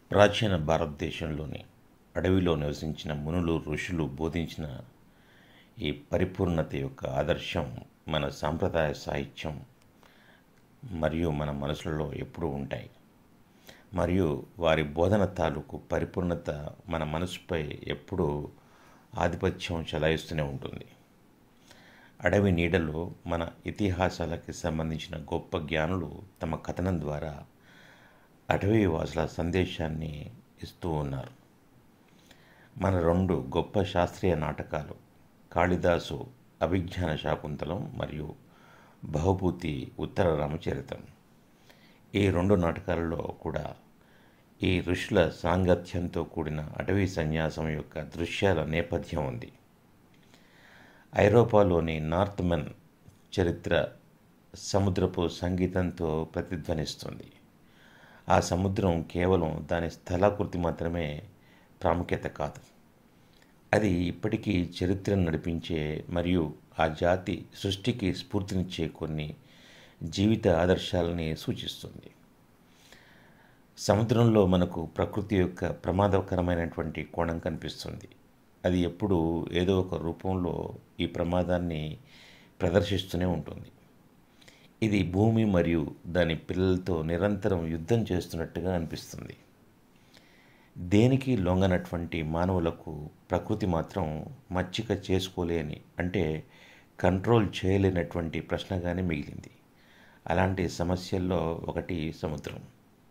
ప్రాచీన భారతదేశంలోని అడవిలో నివసించిన మునులు ఋషులు బోధించిన ఈ పరిపూర్ణత యొక్క ఆదర్శం మన సాంప్రదాయ సాహిత్యం మరియు మన మనసులలో ఎప్పుడూ ఉంటాయి మరియు వారి బోధన తాలూకు పరిపూర్ణత మన మనసుపై ఎప్పుడూ ఆధిపత్యం చెలాయిస్తూనే ఉంటుంది అడవి నీడలో మన ఇతిహాసాలకి సంబంధించిన గొప్ప జ్ఞానులు తమ కథనం ద్వారా అటవీ వాసుల సందేశాన్ని ఇస్తూ ఉన్నారు మన రెండు గొప్ప శాస్త్రీయ నాటకాలు కాళిదాసు అభిజ్ఞాన శాకుంతలం మరియు బహుభూతి ఉత్తర రామచరితం ఈ రెండు నాటకాలలో కూడా ఈ ఋషుల సాంగత్యంతో కూడిన అటవీ సన్యాసం యొక్క దృశ్యాల నేపథ్యం ఉంది ఐరోపాలోని నార్త్ మెన్ చరిత్ర సముద్రపు సంగీతంతో ప్రతిధ్వనిస్తుంది ఆ సముద్రం కేవలం దాని స్థలాకృతి మాత్రమే ప్రాముఖ్యత కాదు అది ఇప్పటికీ చరిత్రను నడిపించే మరియు ఆ జాతి సృష్టికి స్ఫూర్తినిచ్చే కొన్ని జీవిత ఆదర్శాలని సూచిస్తుంది సముద్రంలో మనకు ప్రకృతి యొక్క ప్రమాదకరమైనటువంటి కోణం కనిపిస్తుంది అది ఎప్పుడూ ఏదో ఒక రూపంలో ఈ ప్రమాదాన్ని ప్రదర్శిస్తూనే ఉంటుంది ఇది భూమి మరియు దాని పిల్లలతో నిరంతరం యుద్ధం చేస్తున్నట్టుగా అనిపిస్తుంది దేనికి లొంగనటువంటి మానవులకు ప్రకృతి మాత్రం మచ్చిక చేసుకోలేని అంటే కంట్రోల్ చేయలేనటువంటి ప్రశ్నగానే మిగిలింది అలాంటి సమస్యల్లో ఒకటి సముద్రం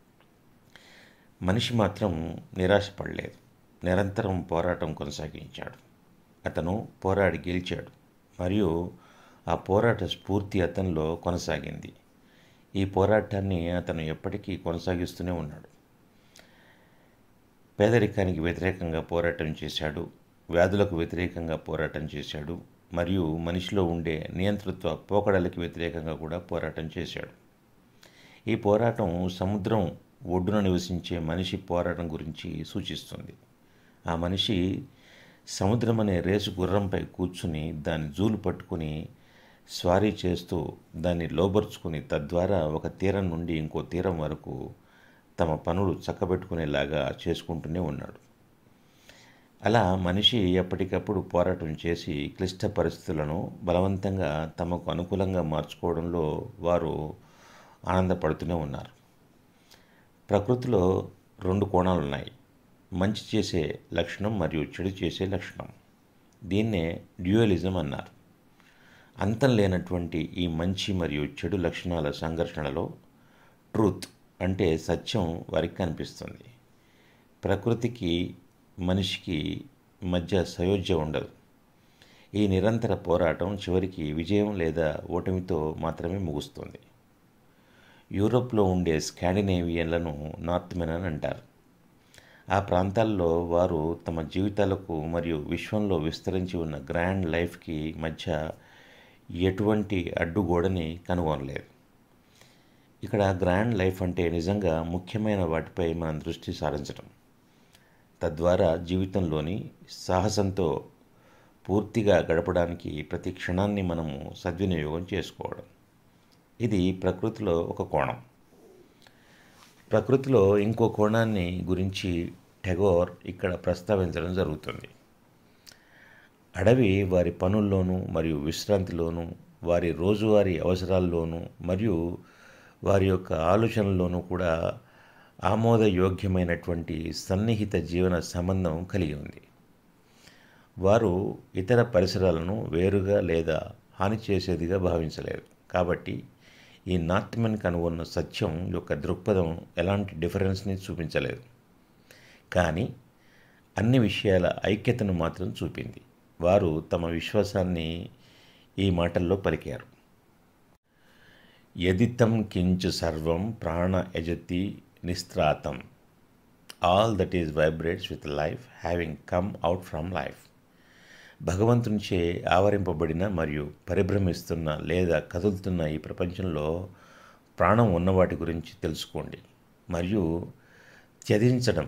మనిషి మాత్రం నిరాశపడలేదు నిరంతరం పోరాటం కొనసాగించాడు అతను పోరాడి గెలిచాడు మరియు ఆ పోరాట స్ఫూర్తి అతనిలో కొనసాగింది ఈ పోరాటాన్ని అతను ఎప్పటికీ కొనసాగిస్తూనే ఉన్నాడు పేదరికానికి వ్యతిరేకంగా పోరాటం చేశాడు వ్యాధులకు వ్యతిరేకంగా పోరాటం చేశాడు మరియు మనిషిలో ఉండే నియంతృత్వ పోకడలకి వ్యతిరేకంగా కూడా పోరాటం చేశాడు ఈ పోరాటం సముద్రం ఒడ్డున నివసించే మనిషి పోరాటం గురించి సూచిస్తుంది ఆ మనిషి సముద్రం అనే రేసు గుర్రంపై కూర్చుని దాన్ని జూలు పట్టుకుని స్వారీ చేస్తూ దాన్ని లోబర్చుకుని తద్వారా ఒక తీరం నుండి ఇంకో తీరం వరకు తమ పనులు చక్కబెట్టుకునేలాగా చేసుకుంటూనే ఉన్నాడు అలా మనిషి ఎప్పటికప్పుడు పోరాటం చేసి క్లిష్ట పరిస్థితులను బలవంతంగా తమకు అనుకూలంగా మార్చుకోవడంలో వారు ఆనందపడుతూనే ఉన్నారు ప్రకృతిలో రెండు కోణాలు ఉన్నాయి మంచి చేసే లక్షణం మరియు చెడు చేసే లక్షణం దీన్నే డ్యూయలిజం అన్నారు అంతం లేనటువంటి ఈ మంచి మరియు చెడు లక్షణాల సంఘర్షణలో ట్రూత్ అంటే సత్యం వారికి కనిపిస్తుంది ప్రకృతికి మనిషికి మధ్య సయోధ్య ఉండదు ఈ నిరంతర పోరాటం చివరికి విజయం లేదా ఓటమితో మాత్రమే ముగుస్తుంది యూరోప్లో ఉండే స్కాండినేవియన్లను నార్త్ మెన్ అని అంటారు ఆ ప్రాంతాల్లో వారు తమ జీవితాలకు మరియు విశ్వంలో విస్తరించి ఉన్న గ్రాండ్ లైఫ్కి మధ్య ఎటువంటి అడ్డుగోడని కనుగొనలేదు ఇక్కడ గ్రాండ్ లైఫ్ అంటే నిజంగా ముఖ్యమైన వాటిపై మనం దృష్టి సారించడం తద్వారా జీవితంలోని సాహసంతో పూర్తిగా గడపడానికి ప్రతి క్షణాన్ని మనము సద్వినియోగం చేసుకోవడం ఇది ప్రకృతిలో ఒక కోణం ప్రకృతిలో ఇంకో కోణాన్ని గురించి టెగోర్ ఇక్కడ ప్రస్తావించడం జరుగుతుంది అడవి వారి పనుల్లోనూ మరియు విశ్రాంతిలోనూ వారి రోజువారీ అవసరాల్లోనూ మరియు వారి యొక్క ఆలోచనల్లోనూ కూడా ఆమోదయోగ్యమైనటువంటి సన్నిహిత జీవన సంబంధం కలిగి ఉంది వారు ఇతర పరిసరాలను వేరుగా లేదా హాని చేసేదిగా భావించలేరు కాబట్టి ఈ నార్త్మెన్ కనుగొన్న సత్యం యొక్క దృక్పథం ఎలాంటి డిఫరెన్స్ని చూపించలేదు కానీ అన్ని విషయాల ఐక్యతను మాత్రం చూపింది వారు తమ విశ్వాసాన్ని ఈ మాటల్లో పలికారు యదితం కించు సర్వం ప్రాణ యజతి నిస్త్రాతం all that is vibrates with life having come out from life భగవంతునిచే ఆవరింపబడిన మరియు పరిభ్రమిస్తున్న లేదా కదులుతున్న ఈ ప్రపంచంలో ప్రాణం ఉన్న వాటి గురించి తెలుసుకోండి మరియు త్యజించడం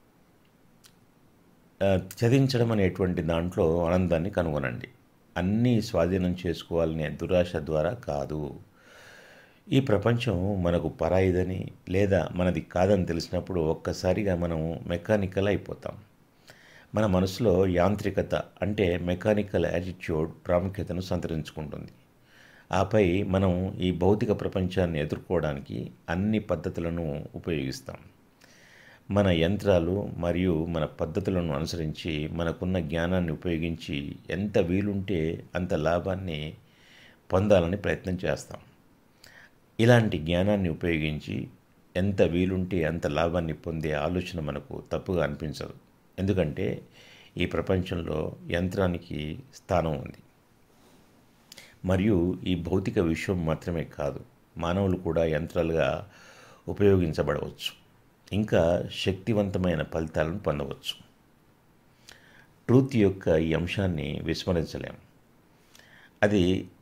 త్యజించడం అనేటువంటి దాంట్లో ఆనందాన్ని కనుగొనండి అన్నీ స్వాధీనం చేసుకోవాలనే దురాశ ద్వారా కాదు ఈ ప్రపంచం మనకు పరాయిదని లేదా మనది కాదని తెలిసినప్పుడు ఒక్కసారిగా మనం మెకానికల్ అయిపోతాం మన మనసులో యాంత్రికత అంటే మెకానికల్ యాటిట్యూడ్ ప్రాముఖ్యతను సంతరించుకుంటుంది ఆపై మనం ఈ భౌతిక ప్రపంచాన్ని ఎదుర్కోవడానికి అన్ని పద్ధతులను ఉపయోగిస్తాం మన యంత్రాలు మరియు మన పద్ధతులను అనుసరించి మనకున్న జ్ఞానాన్ని ఉపయోగించి ఎంత వీలుంటే అంత లాభాన్ని పొందాలని ప్రయత్నం చేస్తాం ఇలాంటి జ్ఞానాన్ని ఉపయోగించి ఎంత వీలుంటే అంత లాభాన్ని పొందే ఆలోచన మనకు తప్పుగా అనిపించదు ఎందుకంటే ఈ ప్రపంచంలో యంత్రానికి స్థానం ఉంది మరియు ఈ భౌతిక విశ్వం మాత్రమే కాదు మానవులు కూడా యంత్రాలుగా ఉపయోగించబడవచ్చు ఇంకా శక్తివంతమైన ఫలితాలను పొందవచ్చు ట్రూత్ యొక్క ఈ అంశాన్ని విస్మరించలేం అది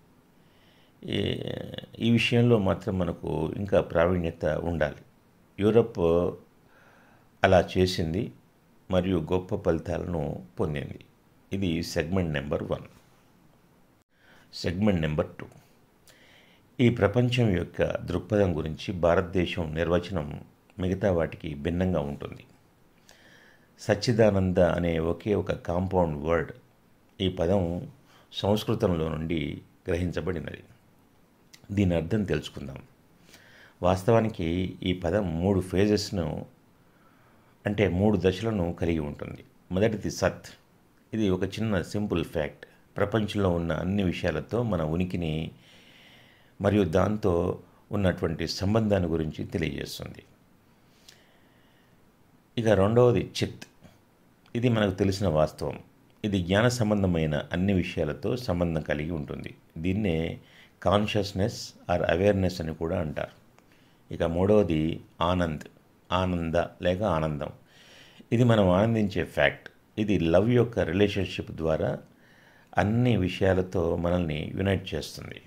ఈ విషయంలో మాత్రం మనకు ఇంకా ప్రావీణ్యత ఉండాలి యూరప్ అలా చేసింది మరియు గొప్ప ఫలితాలను పొందింది ఇది segment number one segment number two ఈ ప్రపంచం యొక్క దృక్పథం గురించి భారతదేశం నిర్వచనం మిగతా వాటికి భిన్నంగా ఉంటుంది సచ్చిదానంద అనే ఒకే ఒక కాంపౌండ్ వర్డ్ ఈ పదం సంస్కృతంలో నుండి గ్రహించబడినది దీని అర్థం తెలుసుకుందాం వాస్తవానికి ఈ పదం మూడు ఫేజెస్ను అంటే మూడు దశలను కలిగి ఉంటుంది మొదటిది సత్ ఇది ఒక చిన్న సింపుల్ ఫ్యాక్ట్ ప్రపంచంలో ఉన్న అన్ని విషయాలతో మన ఉనికిని మరియు దాంతో ఉన్నటువంటి సంబంధాన్ని గురించి తెలియజేస్తుంది ఇక రెండవది చిత్ ఇది మనకు తెలిసిన వాస్తవం ఇది జ్ఞాన సంబంధమైన అన్ని విషయాలతో సంబంధం కలిగి ఉంటుంది దీన్నే కాన్షియస్నెస్ ఆర్ అవేర్నెస్ అని కూడా అంటారు ఇక మూడవది ఆనంద్ ఆనంద లేక ఆనందం ఇది మనం ఆనందించే ఫ్యాక్ట్ ఇది లవ్ యొక్క రిలేషన్షిప్ ద్వారా అన్ని విషయాలతో మనల్ని యునైట్ చేస్తుంది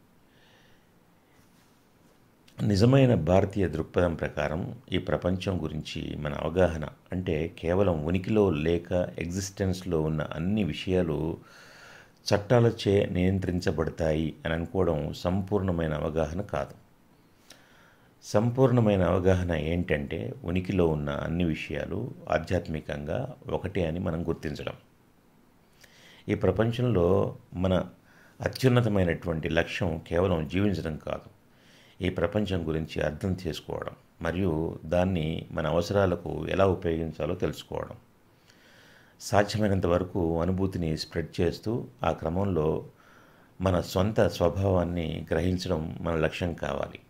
నిజమైన భారతీయ దృక్పథం ప్రకారం ఈ ప్రపంచం గురించి మన అవగాహన అంటే కేవలం ఉనికిలో లేక ఎగ్జిస్టెన్స్లో ఉన్న అన్ని విషయాలు చట్టాలచే నియంత్రించబడతాయి అని అనుకోవడం సంపూర్ణమైన అవగాహన కాదు సంపూర్ణమైన అవగాహన ఏంటంటే ఉనికిలో ఉన్న అన్ని విషయాలు ఆధ్యాత్మికంగా ఒకటే అని మనం గుర్తించడం ఈ ప్రపంచంలో మన అత్యున్నతమైనటువంటి లక్ష్యం కేవలం జీవించడం కాదు ఈ ప్రపంచం గురించి అర్థం చేసుకోవడం మరియు దాన్ని మన అవసరాలకు ఎలా ఉపయోగించాలో తెలుసుకోవడం సాధ్యమైనంత వరకు అనుభూతిని స్ప్రెడ్ చేస్తూ ఆ క్రమంలో మన సొంత స్వభావాన్ని గ్రహించడం మన లక్ష్యం కావాలి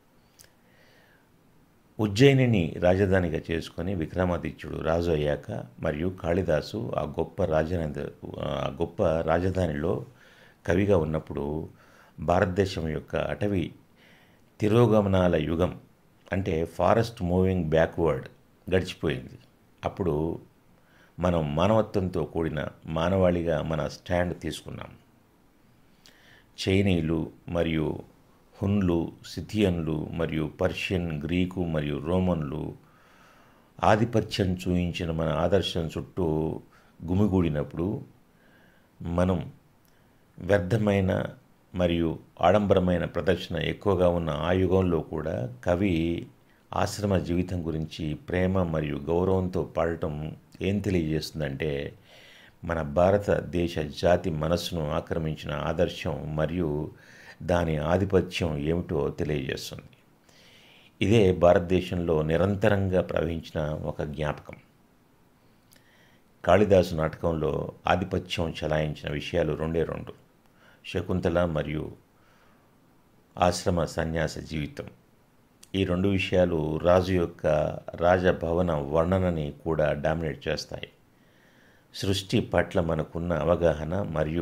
ఉజ్జయినిని రాజధానిగా చేసుకొని విక్రమాదిత్యుడు రాజు అయ్యాక మరియు కాళిదాసు ఆ గొప్ప రాజధాని ఆ గొప్ప రాజధానిలో కవిగా ఉన్నప్పుడు భారతదేశం యొక్క అటవీ తిరోగమనాల యుగం అంటే ఫారెస్ట్ మూవింగ్ బ్యాక్వర్డ్ గడిచిపోయింది అప్పుడు మనం మానవత్వంతో కూడిన మానవాళిగా మన స్టాండ్ తీసుకున్నాం చైనీయులు మరియు హున్లు సిథియన్లు మరియు పర్షియన్ గ్రీకు మరియు రోమన్లు ఆధిపత్యం చూయించిన మన ఆదర్శం చుట్టూ గుమిగూడినప్పుడు మనం వ్యర్థమైన మరియు ఆడంబరమైన ప్రదర్శన ఎక్కువగా ఉన్న ఆ యుగంలో కూడా కవి ఆశ్రమ జీవితం గురించి ప్రేమ మరియు గౌరవంతో పాడటం ఏం తెలియజేస్తుందంటే మన భారతదేశ జాతి మనస్సును ఆక్రమించిన ఆదర్శం మరియు దాని ఆధిపత్యం ఏమిటో తెలియజేస్తుంది ఇదే భారతదేశంలో నిరంతరంగా ప్రవహించిన ఒక జ్ఞాపకం కాళిదాసు నాటకంలో ఆధిపత్యం చలాయించిన విషయాలు రెండే రెండు శకుంతల మరియు ఆశ్రమ సన్యాస జీవితం ఈ రెండు విషయాలు రాజు యొక్క రాజభవన వర్ణనని కూడా డామినేట్ చేస్తాయి సృష్టి పట్ల మనకున్న అవగాహన మరియు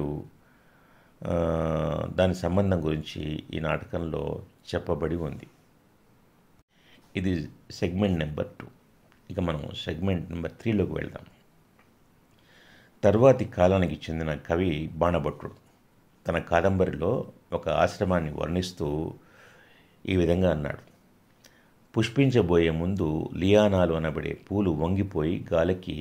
దాని సంబంధం గురించి ఈ నాటకంలో చెప్పబడి ఉంది ఇది సెగ్మెంట్ నెంబర్ టూ ఇక మనం సెగ్మెంట్ నెంబర్ త్రీలోకి వెళ్దాం తర్వాతి కాలానికి చెందిన కవి బాణభట్రుడు తన కాదంబరిలో ఒక ఆశ్రమాన్ని వర్ణిస్తూ ఈ విధంగా అన్నాడు పుష్పించబోయే ముందు లియానాలు అనబడే పూలు వంగిపోయి గాలికి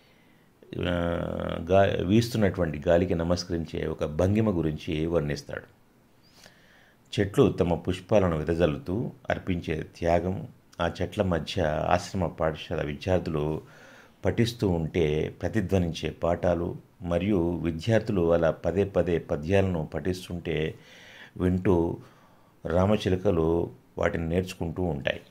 గా వీస్తున్నటువంటి గాలికి నమస్కరించే ఒక భంగిమ గురించి వర్ణిస్తాడు చెట్లు తమ పుష్పాలను వెదజల్లుతూ అర్పించే త్యాగం ఆ చెట్ల మధ్య ఆశ్రమ పాఠశాల విద్యార్థులు పఠిస్తూ ఉంటే ప్రతిధ్వనించే పాఠాలు మరియు విద్యార్థులు అలా పదే పదే పద్యాలను పఠిస్తుంటే వింటూ రామచిలుకలు వాటిని నేర్చుకుంటూ ఉంటాయి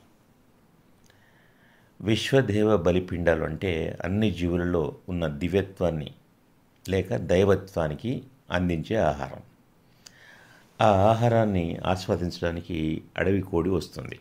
విశ్వదేవ బలిపిండాలు అంటే అన్ని జీవులలో ఉన్న దివ్యత్వాన్ని లేక దైవత్వానికి అందించే ఆహారం ఆ ఆహారాన్ని ఆస్వాదించడానికి అడవి కోడి వస్తుంది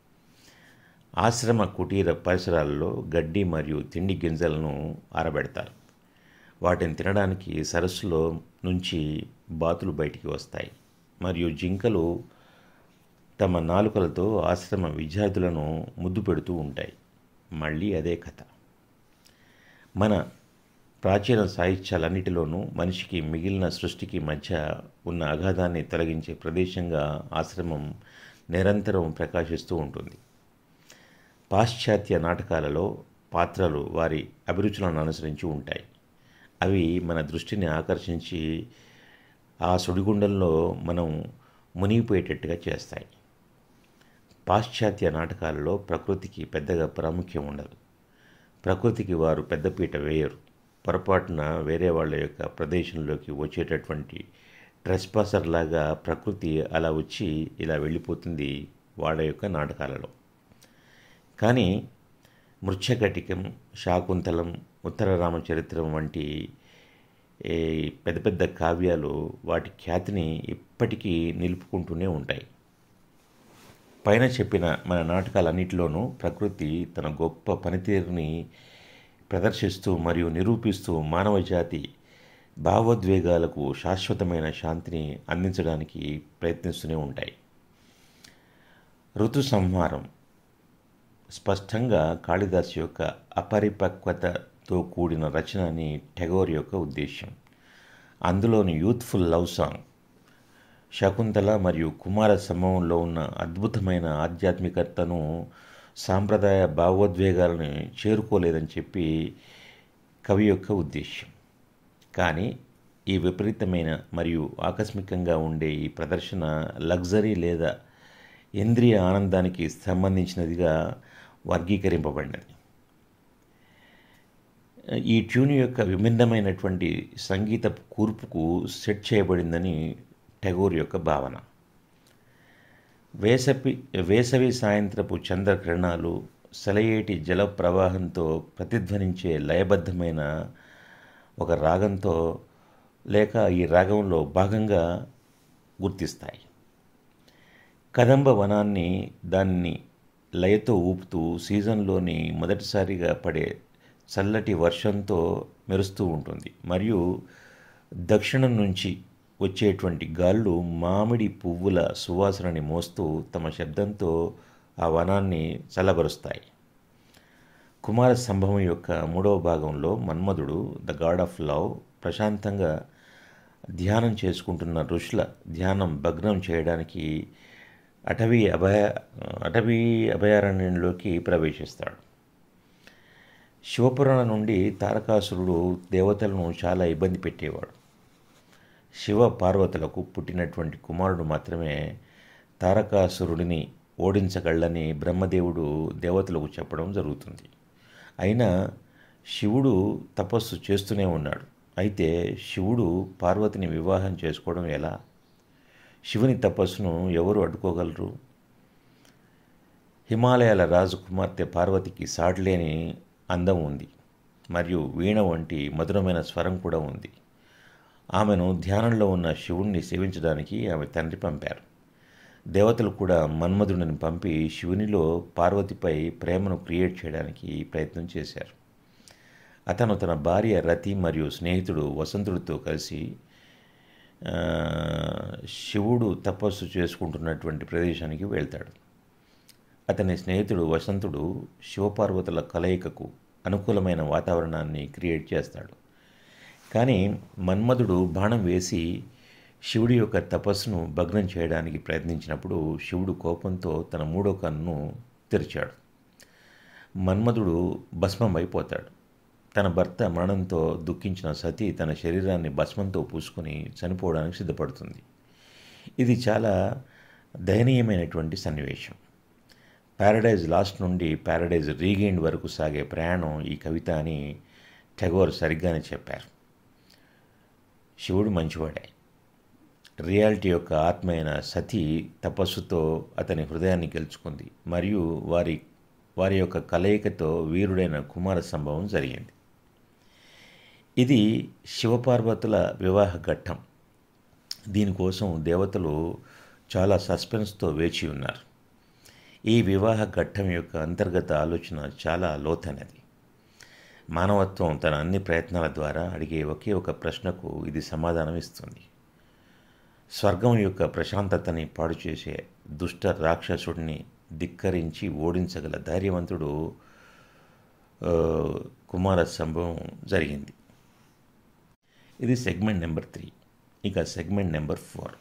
ఆశ్రమ కుటీర పరిసరాల్లో గడ్డి మరియు తిండి గింజలను ఆరబెడతారు వాటిని తినడానికి సరస్సులో నుంచి బాతులు బయటికి వస్తాయి మరియు జింకలు తమ నాలుకలతో ఆశ్రమ విద్యార్థులను ముద్దు పెడుతూ ఉంటాయి మళ్ళీ అదే కథ మన ప్రాచీన సాహిత్యాలన్నిటిలోనూ మనిషికి మిగిలిన సృష్టికి మధ్య ఉన్న అగాధాన్ని తొలగించే ప్రదేశంగా ఆశ్రమం నిరంతరం ప్రకాశిస్తూ ఉంటుంది పాశ్చాత్య నాటకాలలో పాత్రలు వారి అభిరుచులను అనుసరించి ఉంటాయి అవి మన దృష్టిని ఆకర్షించి ఆ సుడిగుండంలో మనం మునిగిపోయేటట్టుగా చేస్తాయి పాశ్చాత్య నాటకాలలో ప్రకృతికి పెద్దగా ప్రాముఖ్యం ఉండదు ప్రకృతికి వారు పెద్దపీట వేయరు పొరపాటున వేరే వాళ్ళ యొక్క ప్రదేశంలోకి వచ్చేటటువంటి ట్రెస్పాసర్ లాగా ప్రకృతి అలా వచ్చి ఇలా వెళ్ళిపోతుంది వాళ్ళ యొక్క నాటకాలలో కానీ మృచ్ఛకటికం శాకుంతలం ఉత్తర రామచరిత్రం వంటి ఏ పెద్ద పెద్ద కావ్యాలు వాటి ఖ్యాతిని ఇప్పటికీ నిలుపుకుంటూనే ఉంటాయి పైన చెప్పిన మన నాటకాలన్నిటిలోనూ ప్రకృతి తన గొప్ప పనితీరుని ప్రదర్శిస్తూ మరియు నిరూపిస్తూ మానవ జాతి భావోద్వేగాలకు శాశ్వతమైన శాంతిని అందించడానికి ప్రయత్నిస్తూనే ఉంటాయి ఋతు సంహారం స్పష్టంగా కాళిదాస్ యొక్క అపరిపక్వతతో కూడిన రచన అని టెగోర్ యొక్క ఉద్దేశ్యం అందులోని యూత్ఫుల్ లవ్ సాంగ్ శకుంతల మరియు కుమార సమూహంలో ఉన్న అద్భుతమైన ఆధ్యాత్మికతను సాంప్రదాయ భావోద్వేగాలను చేరుకోలేదని చెప్పి కవి యొక్క ఉద్దేశ్యం కానీ ఈ విపరీతమైన మరియు ఆకస్మికంగా ఉండే ఈ ప్రదర్శన లగ్జరీ లేదా ఇంద్రియ ఆనందానికి సంబంధించినదిగా వర్గీకరింపబడినది ఈ ట్యూన్ యొక్క విభిన్నమైనటువంటి సంగీత కూర్పుకు సెట్ చేయబడిందని టెగోర్ యొక్క భావన వేసవి వేసవి సాయంత్రపు చంద్రకిరణాలు సెలయేటి జల ప్రవాహంతో ప్రతిధ్వనించే లయబద్ధమైన ఒక రాగంతో లేక ఈ రాగంలో భాగంగా గుర్తిస్తాయి కదంబ వనాన్ని దాన్ని లయతో ఊపుతూ సీజన్లోని మొదటిసారిగా పడే చల్లటి వర్షంతో మెరుస్తూ ఉంటుంది మరియు దక్షిణం నుంచి వచ్చేటువంటి గాళ్ళు మామిడి పువ్వుల సువాసనని మోస్తూ తమ శబ్దంతో ఆ వనాన్ని చల్లబరుస్తాయి కుమార సంభవం యొక్క మూడవ భాగంలో మన్మధుడు ద గాడ్ ఆఫ్ లవ్ ప్రశాంతంగా ధ్యానం చేసుకుంటున్న ఋషుల ధ్యానం భగ్నం చేయడానికి అటవీ అభయ అటవీ అభయారణ్యంలోకి ప్రవేశిస్తాడు శివపురాణ నుండి తారకాసురుడు దేవతలను చాలా ఇబ్బంది పెట్టేవాడు శివ పార్వతులకు పుట్టినటువంటి కుమారుడు మాత్రమే తారకాసురుడిని ఓడించగలని బ్రహ్మదేవుడు దేవతలకు చెప్పడం జరుగుతుంది అయినా శివుడు తపస్సు చేస్తూనే ఉన్నాడు అయితే శివుడు పార్వతిని వివాహం చేసుకోవడం ఎలా శివుని తపస్సును ఎవరు అడ్డుకోగలరు హిమాలయాల రాజు కుమార్తె పార్వతికి సాటిలేని అందం ఉంది మరియు వీణ వంటి మధురమైన స్వరం కూడా ఉంది ఆమెను ధ్యానంలో ఉన్న శివుణ్ణి సేవించడానికి ఆమె తండ్రి పంపారు దేవతలు కూడా మన్మధుడిని పంపి శివునిలో పార్వతిపై ప్రేమను క్రియేట్ చేయడానికి ప్రయత్నం చేశారు అతను తన భార్య రతి మరియు స్నేహితుడు వసంతుడితో కలిసి శివుడు తపస్సు చేసుకుంటున్నటువంటి ప్రదేశానికి వెళ్తాడు అతని స్నేహితుడు వసంతుడు శివపార్వతుల కలయికకు అనుకూలమైన వాతావరణాన్ని క్రియేట్ చేస్తాడు కానీ మన్మధుడు బాణం వేసి శివుడి యొక్క తపస్సును భగ్నం చేయడానికి ప్రయత్నించినప్పుడు శివుడు కోపంతో తన మూడో కన్ను తెరిచాడు మన్మధుడు భస్మమైపోతాడు తన భర్త మరణంతో దుఃఖించిన సతి తన శరీరాన్ని భస్మంతో పూసుకొని చనిపోవడానికి సిద్ధపడుతుంది ఇది చాలా దయనీయమైనటువంటి సన్నివేశం ప్యారడైజ్ లాస్ట్ నుండి ప్యారడైజ్ రీగెయిన్ వరకు సాగే ప్రయాణం ఈ కవిత అని టెగోర్ సరిగ్గానే చెప్పారు శివుడు మంచివాడే రియాలిటీ యొక్క ఆత్మ అయిన సతి తపస్సుతో అతని హృదయాన్ని గెలుచుకుంది మరియు వారి వారి యొక్క కలయికతో వీరుడైన కుమార సంభవం జరిగింది ఇది శివపార్వతుల వివాహ ఘట్టం దీనికోసం దేవతలు చాలా సస్పెన్స్తో వేచి ఉన్నారు ఈ వివాహ ఘట్టం యొక్క అంతర్గత ఆలోచన చాలా లోతైనది మానవత్వం తన అన్ని ప్రయత్నాల ద్వారా అడిగే ఒకే ఒక ప్రశ్నకు ఇది సమాధానం ఇస్తుంది స్వర్గం యొక్క ప్రశాంతతని పాడు చేసే దుష్ట రాక్షసుడిని ధిక్కరించి ఓడించగల ధైర్యవంతుడు కుమార సంభవం జరిగింది ఇది సెగ్మెంట్ నెంబర్ త్రీ ఇక సెగ్మెంట్ నెంబర్ ఫోర్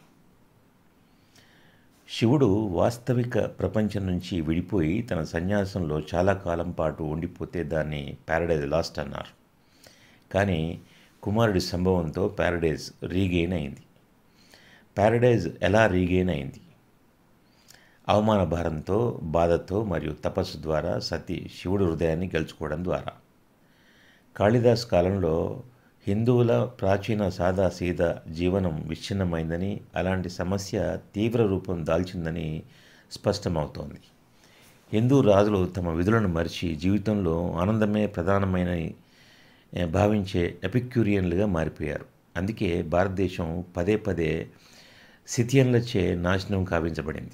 శివుడు వాస్తవిక ప్రపంచం నుంచి విడిపోయి తన సన్యాసంలో చాలా కాలం పాటు ఉండిపోతే దాన్ని ప్యారడైజ్ లాస్ట్ అన్నారు కానీ కుమారుడి సంభవంతో ప్యారడైజ్ రీగెయిన్ అయింది ప్యారడైజ్ ఎలా రీగెయిన్ అయింది అవమాన భారంతో బాధతో మరియు తపస్సు ద్వారా సతి శివుడు హృదయాన్ని గెలుచుకోవడం ద్వారా కాళిదాస్ కాలంలో హిందువుల ప్రాచీన సాదా సీదా జీవనం విచ్ఛిన్నమైందని అలాంటి సమస్య తీవ్ర రూపం దాల్చిందని స్పష్టమవుతోంది హిందూ రాజులు తమ విధులను మరిచి జీవితంలో ఆనందమే ప్రధానమైన భావించే ఎపిక్యూరియన్లుగా మారిపోయారు అందుకే భారతదేశం పదే పదే సిథియన్లచే నాశనం కావించబడింది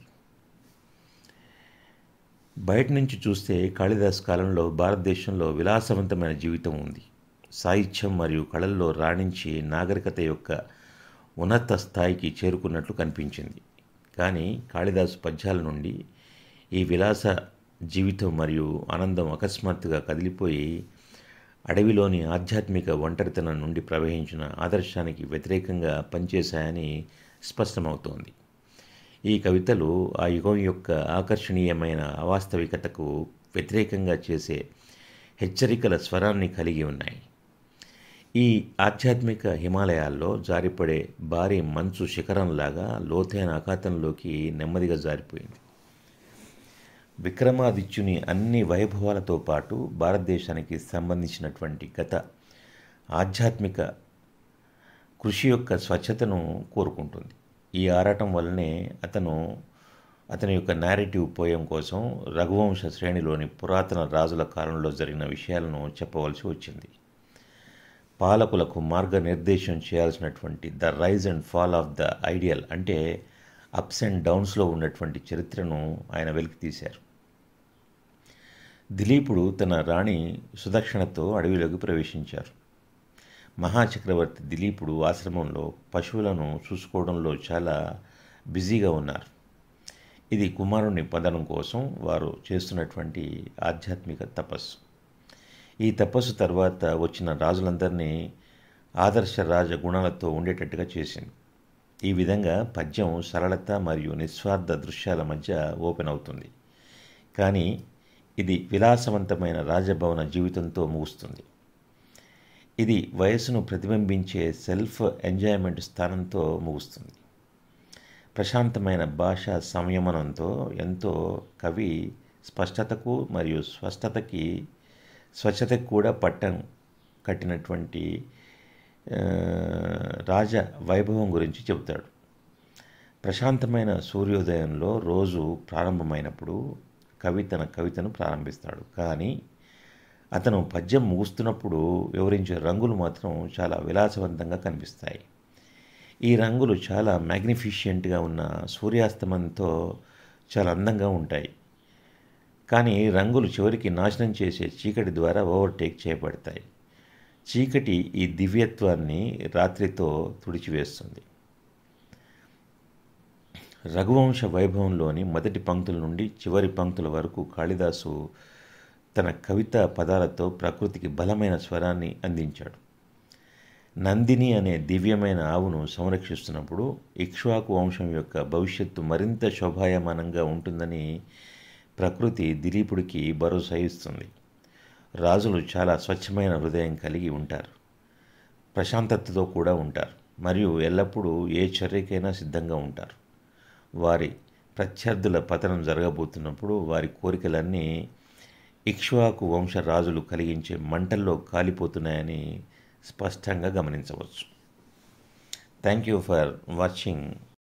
బయట నుంచి చూస్తే కాళిదాస్ కాలంలో భారతదేశంలో విలాసవంతమైన జీవితం ఉంది సాహిత్యం మరియు కళల్లో రాణించి నాగరికత యొక్క ఉన్నత స్థాయికి చేరుకున్నట్లు కనిపించింది కానీ కాళిదాసు పద్యాల నుండి ఈ విలాస జీవితం మరియు ఆనందం అకస్మాత్తుగా కదిలిపోయి అడవిలోని ఆధ్యాత్మిక ఒంటరితనం నుండి ప్రవహించిన ఆదర్శానికి వ్యతిరేకంగా పనిచేశాయని స్పష్టమవుతోంది ఈ కవితలు ఆ యుగం యొక్క ఆకర్షణీయమైన అవాస్తవికతకు వ్యతిరేకంగా చేసే హెచ్చరికల స్వరాన్ని కలిగి ఉన్నాయి ఈ ఆధ్యాత్మిక హిమాలయాల్లో జారిపడే భారీ మంచు శిఖరంలాగా లోతైన అఖాతంలోకి నెమ్మదిగా జారిపోయింది విక్రమాదిత్యుని అన్ని వైభవాలతో పాటు భారతదేశానికి సంబంధించినటువంటి గత ఆధ్యాత్మిక కృషి యొక్క స్వచ్ఛతను కోరుకుంటుంది ఈ ఆరాటం వల్లనే అతను అతని యొక్క నేరేటివ్ పోయం కోసం రఘువంశ శ్రేణిలోని పురాతన రాజుల కాలంలో జరిగిన విషయాలను చెప్పవలసి వచ్చింది పాలకులకు మార్గనిర్దేశం చేయాల్సినటువంటి the rise and fall of the ideal అంటే అప్స్ అండ్ డౌన్స్లో ఉన్నటువంటి చరిత్రను ఆయన వెలికి తీశారు దిలీపుడు తన రాణి సుదక్షిణతో అడవిలోకి ప్రవేశించారు మహాచక్రవర్తి దిలీపుడు ఆశ్రమంలో పశువులను చూసుకోవడంలో చాలా బిజీగా ఉన్నారు ఇది కుమారుణ్ణి పొందడం కోసం వారు చేస్తున్నటువంటి ఆధ్యాత్మిక తపస్సు ఈ తపస్సు తర్వాత వచ్చిన రాజులందరినీ ఆదర్శ రాజ గుణాలతో ఉండేటట్టుగా చేసింది ఈ విధంగా పద్యం సరళత మరియు నిస్వార్థ దృశ్యాల మధ్య ఓపెన్ అవుతుంది కానీ ఇది విలాసవంతమైన రాజభవన జీవితంతో ముగుస్తుంది ఇది వయస్సును ప్రతిబింబించే సెల్ఫ్ ఎంజాయ్మెంట్ స్థానంతో ముగుస్తుంది ప్రశాంతమైన భాష సంయమనంతో ఎంతో కవి స్పష్టతకు మరియు స్పష్టతకి స్వచ్ఛతకు కూడా పట్టం కట్టినటువంటి రాజ వైభవం గురించి చెబుతాడు ప్రశాంతమైన సూర్యోదయంలో రోజు ప్రారంభమైనప్పుడు కవి తన కవితను ప్రారంభిస్తాడు కానీ అతను పద్యం ముగుస్తున్నప్పుడు వివరించే రంగులు మాత్రం చాలా విలాసవంతంగా కనిపిస్తాయి ఈ రంగులు చాలా మ్యాగ్నిఫిషియంట్గా ఉన్న సూర్యాస్తమంతో చాలా అందంగా ఉంటాయి కానీ రంగులు చివరికి నాశనం చేసే చీకటి ద్వారా ఓవర్టేక్ చేయబడతాయి చీకటి ఈ దివ్యత్వాన్ని రాత్రితో తుడిచివేస్తుంది రఘువంశ వైభవంలోని మొదటి పంక్తుల నుండి చివరి పంక్తుల వరకు కాళిదాసు తన కవిత పదాలతో ప్రకృతికి బలమైన స్వరాన్ని అందించాడు నందిని అనే దివ్యమైన ఆవును సంరక్షిస్తున్నప్పుడు ఇక్ష్వాకు వంశం యొక్క భవిష్యత్తు మరింత శోభాయమానంగా ఉంటుందని ప్రకృతి దిలీపుడికి భరోసా ఇస్తుంది రాజులు చాలా స్వచ్ఛమైన హృదయం కలిగి ఉంటారు ప్రశాంతతతో కూడా ఉంటారు మరియు ఎల్లప్పుడూ ఏ చర్యకైనా సిద్ధంగా ఉంటారు వారి ప్రత్యర్థుల పతనం జరగబోతున్నప్పుడు వారి కోరికలన్నీ ఇక్ష్వాకు వంశ రాజులు కలిగించే మంటల్లో కాలిపోతున్నాయని స్పష్టంగా గమనించవచ్చు థ్యాంక్ యూ ఫర్ వాచింగ్